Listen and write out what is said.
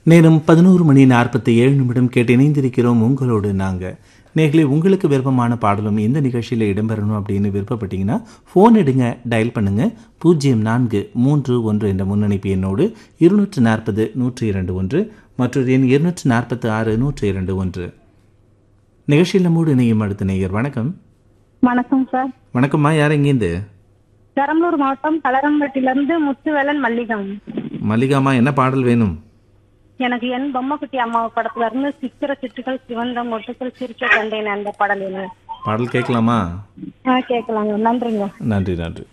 நேரம் பதினோரு மணி நாற்பத்தி ஏழு நிமிடம் கேட்டு இணைந்திருக்கிறோம் உங்களோடு நாங்கள் நேர்களே உங்களுக்கு விருப்பமான பாடலும் இந்த நிகழ்ச்சியில் இடம்பெறணும் அப்படின்னு விருப்பப்பட்டீங்கன்னா ஃபோன் எடுங்க டயல் பண்ணுங்க பூஜ்ஜியம் நான்கு மூன்று ஒன்று என்ற முன்னணிப்பு எண்ணோடு இருநூற்று நாற்பது நூற்றி இரண்டு ஒன்று மற்றொரு எண் இருநூற்று நாற்பத்தி ஆறு நூற்றி இரண்டு ஒன்று நிகழ்ச்சியில் நம்மோடு இணையும் அடுத்த நேயர் வணக்கம் வணக்கம் சார் வணக்கம்மா யார் எங்கேருந்து பெரம்பலூர் மாவட்டம் கலரம்பட்டிலிருந்து முத்துவேலன் மல்லிகம் மல்லிகாமா என்ன பாடல் வேணும் எனக்கு என் பொம்மக்குட்டி அம்மா படத்துல இருந்து சித்திர சிட்டுகள் சிவந்த மொட்டுக்கள் சிரிக்க கண்டேன் அந்த பாடல் வேணும் பாடல் கேட்கலாமா ஆ கேட்கலாங்க நன்றிங்க நன்றி நன்றி